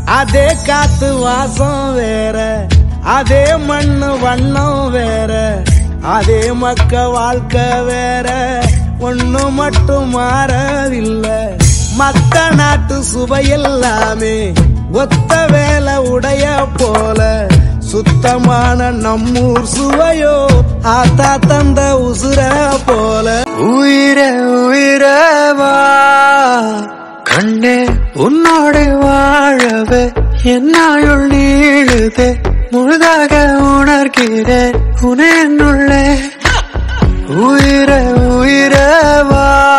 அதே காத்து வாசம் வேற அதே மண்ணு வண்ணம் வேற அதே மக்க வாழ்க்கை வேற ஒண்ணு மட்டும் மாறவில்லை மத்த நாட்டு சுவையெல்லாமே ஒத்த வேலை உடைய போல சுத்தமான நம்மூர் சுவையோ ஆத்தா தந்த உசுர போல உயிர உயிரவா கண்ணே உன்னோடு வாழவே என்னாயுள் நீழுதே முழுதாக உணர்கிறேன் உனே என்னுள்ளே உயிர உயிரவா